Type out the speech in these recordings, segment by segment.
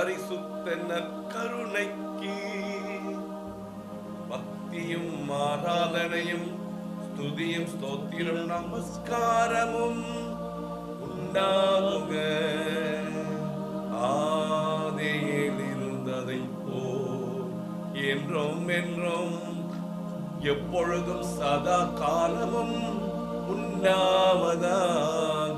பரிசுத்த நற்கருணைக்கு பக்தியும் ஆராதனையும் ஸ்துதியும் ஸ்தோத்திரம் நமஸ்காரமும் உண்டாகுக ஆதியில் இருந்ததை போல் என்றும் என்றும் எப்பொழுதும் சதா காலமும் உண்டாவதாக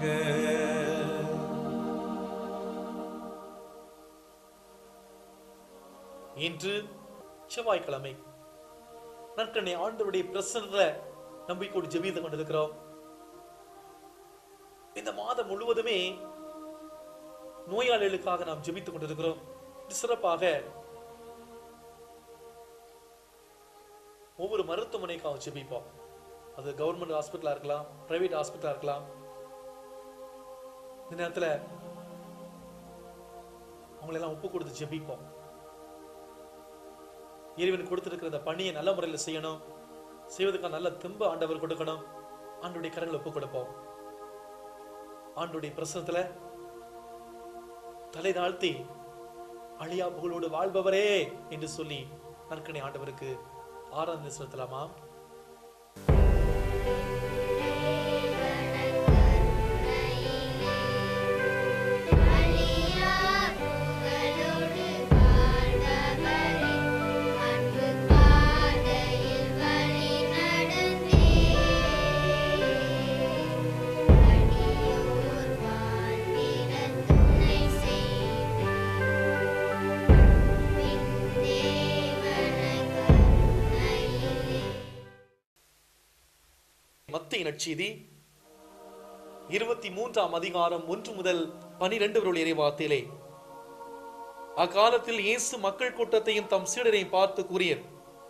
இன்று செவ்வாய்க்கிழமை நற்கண்ணை ஆண்டவருடைய பிரசன்னத்துல நம்பிக்கையோடு ஜெபித்து கொண்டிருக்கிறோம் இந்த மாதம் முழுவதுமே நோயாளிகளுக்காக நாம் ஜெபித்துக் கொண்டிருக்கிறோம் சிறப்பாக ஒவ்வொரு மருத்துவமனைக்காக ஜெபிப்போம் அது கவர்மெண்ட் ஹாஸ்பிட்டலா இருக்கலாம் பிரைவேட் ஹாஸ்பிட்டலா இருக்கலாம் இந்த நேரத்துல அவங்களெல்லாம் ஒப்பு கொடுத்து ஜெபிப்போம் இறைவன் கொடுத்திருக்கிற இந்த பணியை நல்ல முறையில் செய்யணும் செய்வதற்கான நல்ல தெம்பு ஆண்டவர் கொடுக்கணும் ஆண்டுடைய கரங்களை ஒப்பு கொடுப்போம் ஆண்டுடைய பிரசனத்துல தலை தாழ்த்தி அழியா புகழோடு வாழ்பவரே என்று சொல்லி நற்கனை ஆண்டவருக்கு ஆராதனை செலுத்தலாமா மத்திய நற்செய்தி இருபத்தி மூன்றாம் அதிகாரம் ஒன்று முதல் பனிரெண்டு வரல் இறைவார்த்தையிலே அக்காலத்தில் இயேசு மக்கள் கூட்டத்தையும் தம் சீடரையும் பார்த்து கூறியர்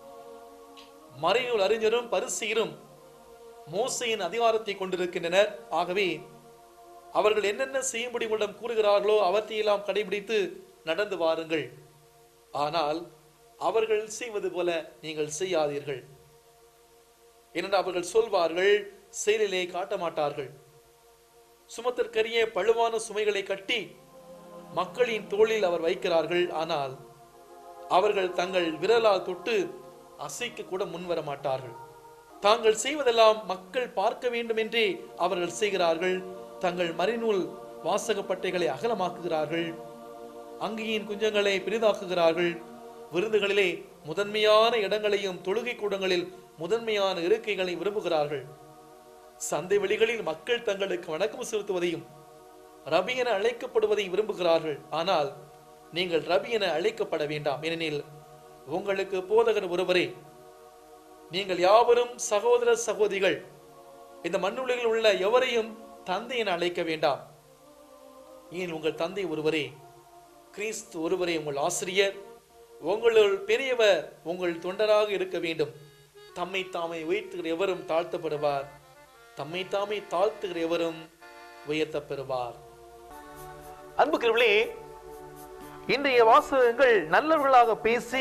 மறைநூல் அறிஞரும் பரிசீரும் மோசையின் அதிகாரத்தை கொண்டிருக்கின்றனர் ஆகவே அவர்கள் என்னென்ன செய்யும்படி உங்களிடம் கூறுகிறார்களோ அவற்றையெல்லாம் கடைபிடித்து நடந்து வாருங்கள் ஆனால் அவர்கள் செய்வது போல நீங்கள் செய்யாதீர்கள் ஏனென்றால் அவர்கள் சொல்வார்கள் செயலிலே காட்ட மாட்டார்கள் சுமத்திற்கரிய பழுவான சுமைகளை கட்டி மக்களின் தோளில் அவர் வைக்கிறார்கள் ஆனால் அவர்கள் தங்கள் விரலால் தொட்டு அசைக்க கூட முன்வர மாட்டார்கள் தாங்கள் செய்வதெல்லாம் மக்கள் பார்க்க வேண்டும் என்றே அவர்கள் செய்கிறார்கள் தங்கள் மறைநூல் வாசகப்பட்டைகளை அகலமாக்குகிறார்கள் அங்கியின் குஞ்சங்களை பெரிதாக்குகிறார்கள் விருந்துகளிலே முதன்மையான இடங்களையும் தொழுகை கூடங்களில் முதன்மையான இருக்கைகளை விரும்புகிறார்கள் சந்தை வெளிகளில் மக்கள் தங்களுக்கு வணக்கம் செலுத்துவதையும் ரபி என அழைக்கப்படுவதை விரும்புகிறார்கள் ஆனால் நீங்கள் ரபி என அழைக்கப்பட வேண்டாம் ஏனெனில் உங்களுக்கு போதகர் ஒருவரே நீங்கள் யாவரும் சகோதர சகோதரிகள் இந்த மண்ணுலகில் உள்ள எவரையும் தந்தை என அழைக்க வேண்டாம் ஏன் உங்கள் தந்தை ஒருவரே கிறிஸ்து ஒருவரே உங்கள் ஆசிரியர் உங்களுள் பெரியவர் உங்கள் தொண்டராக இருக்க வேண்டும் தம்மை தாமே உயர்த்துகிற எவரும் தாழ்த்தப்படுவார் தம்மை தாமே தாழ்த்துகிற எவரும் உயர்த்தப் பெறுவார் அன்புக்கிறவர்களே இன்றைய வாசகங்கள் நல்லவர்களாக பேசி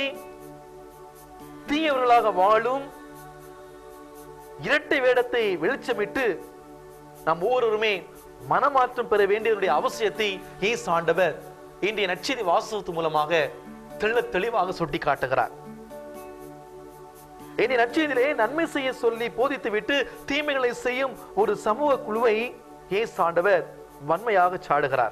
தீயவர்களாக வாழும் இரட்டை வேடத்தை வெளிச்சமிட்டு நாம் ஒவ்வொருவருமே மனமாற்றம் பெற வேண்டியதுடைய அவசியத்தை இயேசு ஆண்டவர் இன்றைய நற்செய்தி வாசகத்து மூலமாக தெள்ள தெளிவாக சுட்டி காட்டுகிறார் இனி நற்செய்தியிலே நன்மை செய்ய சொல்லி போதித்து விட்டு தீமைகளை செய்யும் ஒரு சமூக குழுவை இயேசு ஆண்டவர் வன்மையாக சாடுகிறார்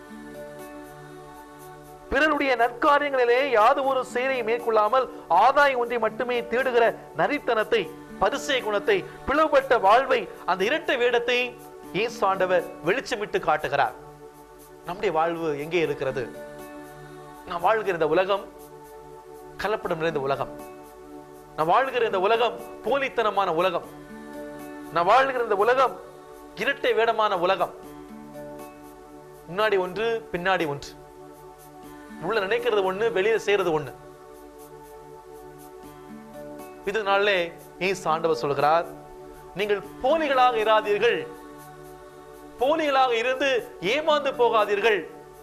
பிறருடைய நற்காரியங்களிலே யாது ஒரு செயலை மேற்கொள்ளாமல் ஆதாயம் ஒன்றை மட்டுமே தேடுகிற நரித்தனத்தை பரிசய குணத்தை பிளவுபட்ட வாழ்வை அந்த இரட்டை வேடத்தை இயேசு ஆண்டவர் வெளிச்சமிட்டு காட்டுகிறார் நம்முடைய வாழ்வு எங்கே இருக்கிறது நாம் வாழ்கிற இந்த உலகம் கலப்படம் நிறைந்த உலகம் நான் வாழ்கிற இந்த உலகம் போலித்தனமான உலகம் நான் வாழ்கிற இந்த உலகம் இரட்டை வேடமான உலகம் முன்னாடி ஒன்று பின்னாடி ஒன்று உள்ள நினைக்கிறது ஒண்ணு வெளியில செய்யறது ஒண்ணு இதனாலே ஏசு ஆண்டவர் சொல்கிறார் நீங்கள் போலிகளாக இராதீர்கள் போலிகளாக இருந்து ஏமாந்து போகாதீர்கள்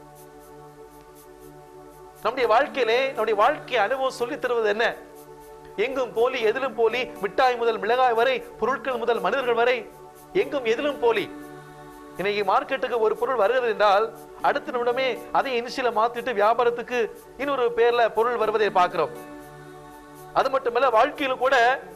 நம்முடைய வாழ்க்கையிலே நம்முடைய வாழ்க்கை அனுபவம் சொல்லித் தருவது என்ன எங்கும் போலி எதிலும் போலி மிட்டாய் முதல் மிளகாய் வரை பொருட்கள் முதல் மனிதர்கள் வரை எங்கும் எதிலும் போலி இன்னைக்கு மார்க்கெட்டுக்கு ஒரு பொருள் வருகிறது என்றால் அடுத்த நிமிடமே அதை இனிஷியல மாத்திட்டு வியாபாரத்துக்கு இன்னொரு பேர்ல பொருள் வருவதை பார்க்கிறோம் அது மட்டுமல்ல வாழ்க்கையில கூட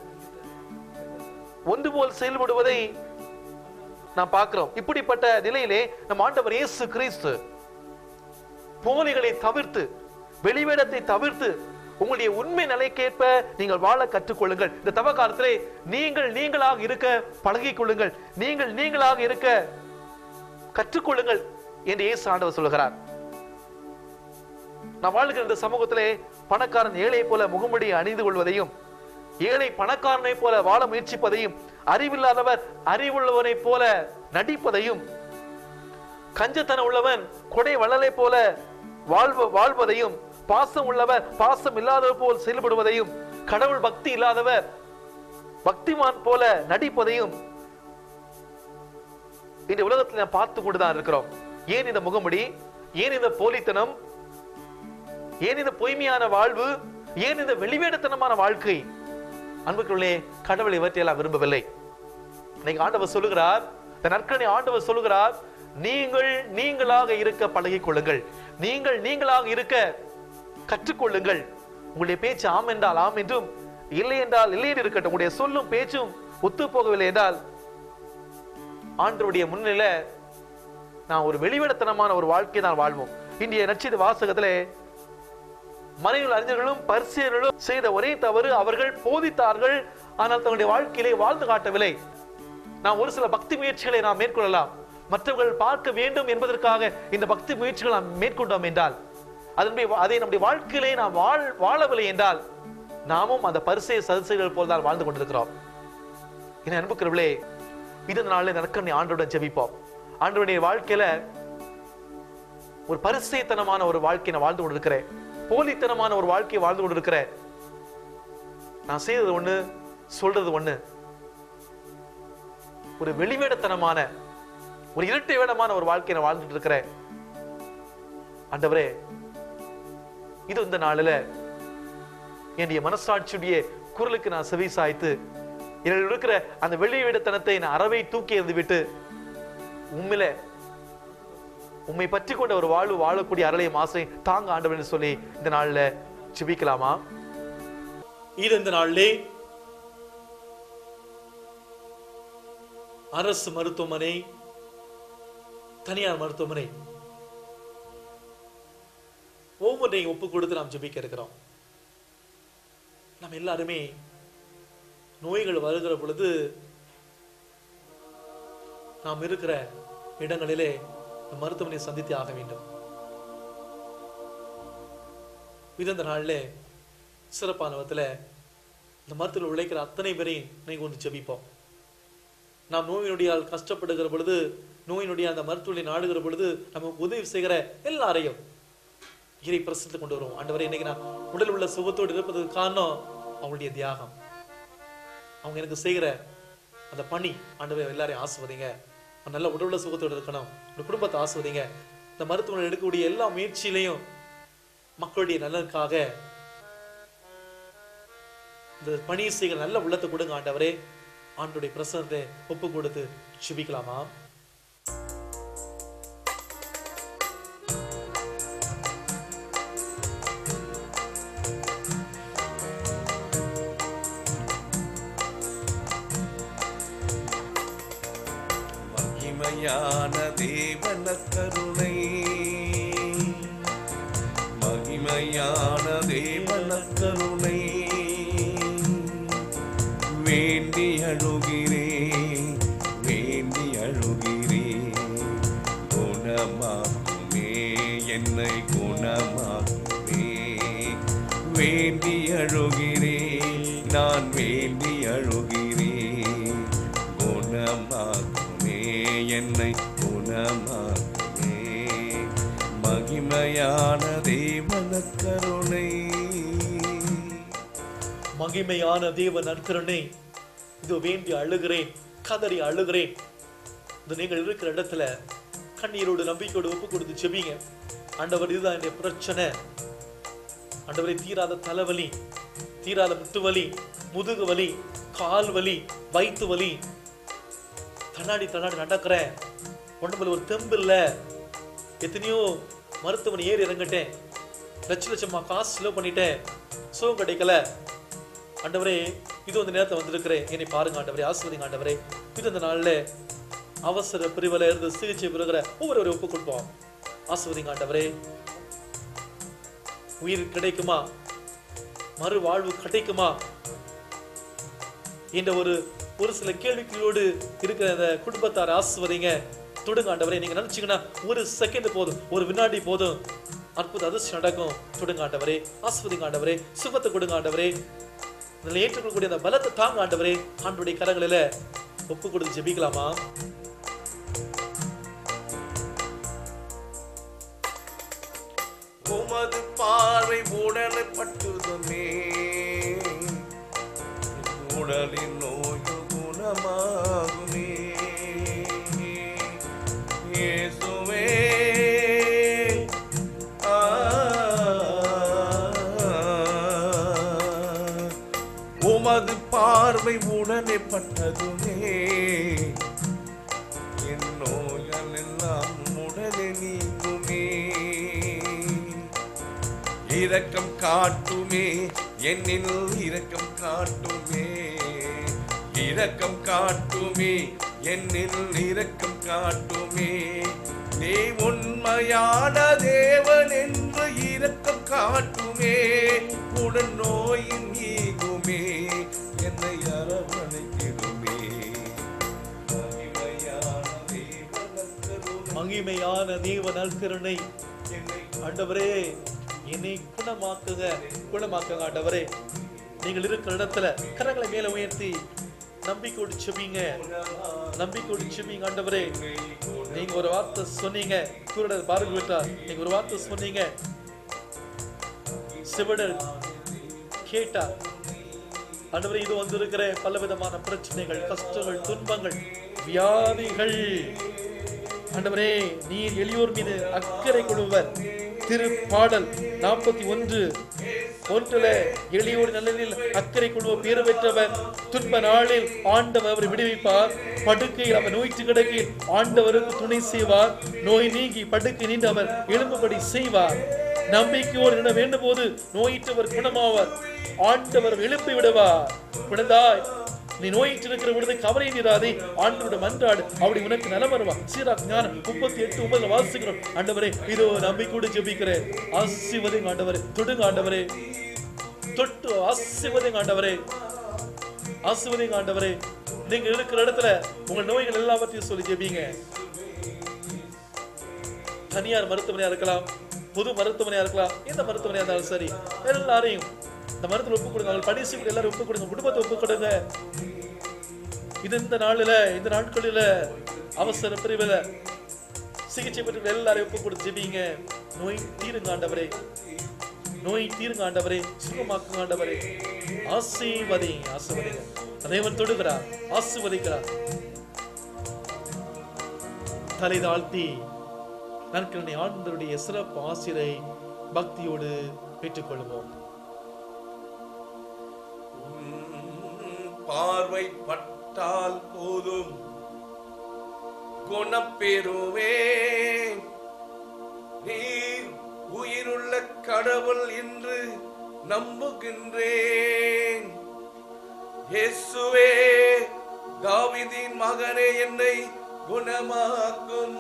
ஒன்று போல் செயல்படுவதை நாம் பார்க்கிறோம் இப்படிப்பட்ட நிலையிலே நம் ஆண்டவர் இயேசு கிறிஸ்து போலிகளை தவிர்த்து வெளிவேடத்தை தவிர்த்து உங்களுடைய உண்மை நிலைக்கேற்ப நீங்கள் வாழ கற்றுக்கொள்ளுங்கள் இந்த தவ காலத்திலே நீங்கள் நீங்களாக இருக்க பழகிக் கொள்ளுங்கள் நீங்கள் நீங்களாக இருக்க கற்றுக்கொள்ளுங்கள் என்று இயேசு ஆண்டவர் சொல்கிறார் நான் வாழ்கிற இந்த சமூகத்திலே பணக்காரன் ஏழை போல முகமுடி அணிந்து கொள்வதையும் ஏழை பணக்காரனை போல வாழ முயற்சிப்பதையும் அறிவில்லாதவர் அறிவுள்ளவனை போல நடிப்பதையும் கஞ்சத்தனம் உள்ளவன் கொடை வள்ளலை போல வாழ்வ வாழ்வதையும் பாசம் உள்ளவர் பாசம் இல்லாதவர் போல் செயல்படுவதையும் கடவுள் பக்தி இல்லாதவர் பக்திமான் போல நடிப்பதையும் இந்த உலகத்தில் நாம் பார்த்து கொண்டுதான் இருக்கிறோம் ஏன் இந்த முகமுடி ஏன் இந்த போலித்தனம் ஏன் இந்த பொய்மையான வாழ்வு ஏன் இந்த வெளிவேடத்தனமான வாழ்க்கை அன்புக்குள்ளே கடவுள் இவற்றையெல்லாம் விரும்பவில்லை இன்னைக்கு ஆண்டவர் சொல்லுகிறார் இந்த நற்கனை ஆண்டவர் சொல்லுகிறார் நீங்கள் நீங்களாக இருக்க பழகிக் கொள்ளுங்கள் நீங்கள் நீங்களாக இருக்க கற்றுக்கொள்ளுங்கள் உங்களுடைய பேச்சு ஆம் என்றால் ஆம் என்றும் இல்லை என்றால் இல்லை என்று இருக்கட்டும் உங்களுடைய சொல்லும் பேச்சும் ஒத்து போகவில்லை என்றால் ஆண்டவருடைய முன்னிலையில நான் ஒரு வெளிவிடத்தனமான ஒரு வாழ்க்கை தான் வாழ்வோம் இந்திய நட்சத்திர வாசகத்திலே மறைவில் அறிஞர்களும் பரிசியர்களும் செய்த ஒரே தவறு அவர்கள் போதித்தார்கள் ஆனால் தங்களுடைய வாழ்க்கையிலே வாழ்ந்து காட்டவில்லை நாம் ஒரு சில பக்தி முயற்சிகளை நாம் மேற்கொள்ளலாம் மற்றவர்கள் பார்க்க வேண்டும் என்பதற்காக இந்த பக்தி முயற்சிகளை நாம் மேற்கொண்டோம் என்றால் அதனுடைய அதை நம்முடைய வாழ்க்கையிலே நாம் வாழ் வாழவில்லை என்றால் நாமும் அந்த பரிசை சதுசைகள் போல் தான் வாழ்ந்து கொண்டிருக்கிறோம் என அன்புக்கிறவர்களே இது நாளில் நற்கண்ணை ஆண்டோடன் ஜெபிப்போம் ஆண்டோடைய வாழ்க்கையில ஒரு பரிசைத்தனமான ஒரு வாழ்க்கையை நான் வாழ்ந்து கொண்டிருக்கிறேன் போலித்தனமான ஒரு வாழ்க்கையை வாழ்ந்து கொண்டிருக்கிறேன் நான் செய்யறது ஒண்ணு சொல்றது ஒண்ணு ஒரு வெளிவேடத்தனமான ஒரு இரட்டை வேடமான ஒரு வாழ்க்கையை நான் வாழ்ந்துட்டு இருக்கிறேன் ஆண்டவரே இது இந்த நாளில் என்னுடைய மனசாட்சியுடைய குரலுக்கு நான் செவி சாய்த்து என்னில் இருக்கிற அந்த வெளிவேடத்தனத்தை நான் அறவை தூக்கி எறிந்து விட்டு உண்மையில உம்மை பற்றி கொண்ட ஒரு வாழ்வு வாழக்கூடிய அருளையும் ஆசை தாங்க ஆண்டவன் சொல்லி இந்த நாள்ல ஜெபிக்கலாமா இது இந்த நாளிலே அரசு மருத்துவமனை தனியார் மருத்துவமனை ஒவ்வொன்றையும் ஒப்பு கொடுத்து நாம் ஜெபிக்க இருக்கிறோம் நம்ம எல்லாருமே நோய்கள் வருகிற பொழுது நாம் இருக்கிற இடங்களிலே இந்த மருத்துவமனையை சந்தித்தே ஆக வேண்டும் இது இந்த நாளில் சிறப்பான விதத்தில் இந்த மருத்துவர்கள் உழைக்கிற அத்தனை பேரையும் நீங்கள் ஒன்று ஜெபிப்போம் நாம் நோயினுடையால் கஷ்டப்படுகிற பொழுது நோயினுடைய அந்த மருத்துவரை நாடுகிற பொழுது நமக்கு உதவி செய்கிற எல்லாரையும் இறை பிரசனத்தை கொண்டு வருவோம் ஆண்டவரே இன்னைக்கு நான் உடல் உள்ள சுகத்தோடு இருப்பதற்கு காரணம் அவங்களுடைய தியாகம் அவங்க எனக்கு செய்கிற அந்த பணி ஆண்டவரே எல்லாரையும் ஆசுவதிங்க நல்ல உடல் உள்ள சுகத்தோடு இருக்கணும் ஒரு குடும்பத்தை ஆசுவதிங்க இந்த மருத்துவமனை எடுக்கக்கூடிய எல்லா முயற்சியிலையும் மக்களுடைய நலனுக்காக இந்த பணி செய்கிற நல்ல உள்ளத்தை கொடுங்க ஆண்டவரே ஆண்டுடைய பிரசனத்தை ஒப்பு கொடுத்து சுபிக்கலாமா மகிமையான தேவன கருணை மகிமையான தேவன கருணை வேண்டி அழுகிறேன் வேண்டி அழுகிறேன் குணமாக்குமே என்னை குணமாக்குமே வேண்டி அழுகிறேன் நான் வேண்டி அழுகிறேன் குணமாக்குமே என்னை குணமாக்குமே மகிமையான தேவன கருணை மகிமையான தேவ நற்கருணை இது வேண்டி அழுகிறேன் கதறி அழுகிறேன் இந்த நீங்கள் இருக்கிற இடத்துல கண்ணீரோடு நம்பிக்கையோடு ஒப்பு கொடுத்து செபிங்க ஆண்டவர் இதுதான் என்னுடைய பிரச்சனை ஆண்டவரை தீராத தலைவலி தீராத முட்டு வலி முதுகு வலி கால் வலி வயிற்று வலி தன்னாடி தன்னாடி நடக்கிறேன் உடம்புல ஒரு தெம்பு இல்ல எத்தனையோ மருத்துவமனை ஏறி இறங்கிட்டேன் லட்ச லட்சமா காசு செலவு பண்ணிட்டேன் சுகம் கிடைக்கல ஆண்டவரே இது வந்து நேரத்தை வந்திருக்கிறேன் என்னை பாருங்க ஆண்டவரே ஆசிர்வதிங்க ஆண்டவரே இது இந்த நாள்ல அவசர பிரிவில் இருந்து சிகிச்சை பெறுகிற ஒவ்வொரு ஒப்பு கொடுப்போம் ஆசிர்வதிங்க ஆண்டவரே உயிர் கிடைக்குமா மறு வாழ்வு கிடைக்குமா என்ற ஒரு ஒரு சில கேள்விகளோடு இருக்கிற அந்த குடும்பத்தார் ஆசிர்வதிங்க தொடுங்க ஆண்டவரே நீங்க நினைச்சீங்கன்னா ஒரு செகண்ட் போதும் ஒரு வினாடி போதும் அற்புத அதிர்ஷ்டம் நடக்கும் தொடுங்க ஆண்டவரே ஆஸ்வதிங்க ஆண்டவரே சுகத்தை கொடுங்க ஆண்டவரே இதில் ஏற்றுக்கொள்ளக்கூடிய அந்த பலத்தை தாங்க ஆண்டவரே ஆண்டுடைய கரங்களில ஒப்பு கொடுத்து ஜெபிக்கலாமா உமது பார்வை உடலை பட்டுதுமே உடலின் நோயு குணமாகுமே இயேசுவே ஆ, உமது பார்வை உடனே பட்டதுமே என் நோய்கள் எல்லாம் உடனே நீங்குமே இரக்கம் காட்டுமே என்னில் இரக்கம் காட்டுமே இரக்கம் காட்டுமே என்னில் இரக்கம் காட்டுமே நீ உண்மையான தேவன் என்று இரக்கம் காட்டுமே உடன் நோயின் நீங்குமே என்னை அரவணைத்திடுமே மகிமையான தேவனுக்கு மகிமையான தேவ நற்கருணை என்னை ஆண்டவரே என்னை குணமாக்குங்க குணமாக்குங்க ஆண்டவரே நீங்கள் இருக்கிற இடத்துல கரங்களை மேல உயர்த்தி நம்பிக்கையோடு செபிங்க நம்பிக்கையோடு செபிங்க ஆண்டவரே நீங்க ஒரு வார்த்தை சொன்னீங்க குருடர் பாருங்க விட்டார் நீங்க ஒரு வார்த்தை சொன்னீங்க சிவடர் கேட்டா ஆண்டவரே இது வந்திருக்கிற பலவிதமான பிரச்சனைகள் கஷ்டங்கள் துன்பங்கள் வியாதிகள் ஆண்டவரே நீர் எளியோர் மீது அக்கறை கொள்வர் திருப்பாடல் நாற்பத்தி ஒன்று ஒன்றுல எளியோர் நலனில் அக்கறை கொள்வோர் பேறு பெற்றவர் துன்ப நாளில் ஆண்டவர் அவரை விடுவிப்பார் படுக்கையில் அவர் நோய்த்து கிடக்கையில் ஆண்டவருக்கு துணை செய்வார் நோய் நீங்கி படுக்கை நீண்டு அவர் எழும்பும்படி செய்வார் நம்பிக்கையோடு நிட வேண்டும் போது நோயிற்றவர் குணமாவார் ஆண்டவர் எழுப்பி விடுவார் குழந்தாய் நீ நோயிட்டு இருக்கிற பொழுது கவலை நீராதே ஆண்டவரோட மன்றாடு அப்படி உனக்கு நலம் வருவா சீரா ஞானம் முப்பத்தி எட்டு ஒன்பதுல வாசிக்கிறோம் ஆண்டவரே இதோ நம்பிக்கையோடு ஜெபிக்கிறேன் ஆசிர்வதிங்க ஆண்டவரே தொடுங்க ஆண்டவரே தொட்டு ஆசிர்வதிங்க ஆண்டவரே ஆசிர்வதிங்க ஆண்டவரே நீங்க இருக்கிற இடத்துல உங்க நோய்கள் எல்லாவற்றையும் சொல்லி ஜெபிங்க தனியார் மருத்துவமனையா இருக்கலாம் பொது மருத்துவமனையா இருக்கலாம் எந்த மருத்துவமனையா இருந்தாலும் சரி எல்லாரையும் இந்த மருத்துவ ஒப்பு கொடுங்க அவங்க பணி செய்யக்கூடிய எல்லாரும் ஒப்பு கொடுங்க குடும்பத்தை ஒப்பு கொடுங்க இது இந்த நாளில் இந்த நாட்களில் அவசர பிரிவில் சிகிச்சை பெற்ற எல்லாரையும் ஒப்பு கொடுத்து ஜெபிங்க நோய் தீருங்க ஆண்டவரே நோய் தீருங்க ஆண்டவரே சுகமாக்குங்க ஆண்டவரே ஆசீர்வதி ஆசீர்வதிங்க தேவன் தொடுகிறார் ஆசீர்வதிக்கிறார் தலை தாழ்த்தி நற்கருணை ஆண்டவருடைய சிறப்பு ஆசிரை பக்தியோடு பெற்றுக்கொள்வோம் உம் பார்வை பட்டால் போதும் குணப்பெறுவேன் நீர் உயிருள்ள கடவுள் என்று நம்புகின்றேன் இயேசுவே தாவீதின் மகனே என்னை குணமாக்கும்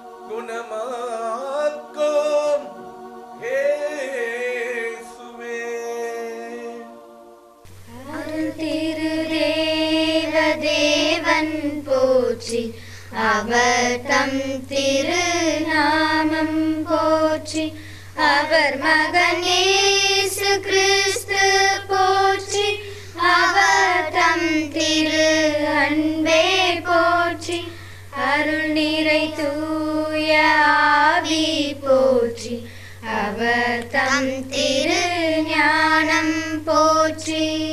குணமாக்கும் இயேசுவே அருள் திருதேவ தேவன் போற்றி அவர் தம் திருநாமம் போற்றி அவர் மகன் இயேசு கிறிஸ்து போற்றி அவர் தம் திரு அன்பே போற்றி அருள் நிறை தூய ஆவி போற்றி அவர் தம் திரு ஞானம் போற்றி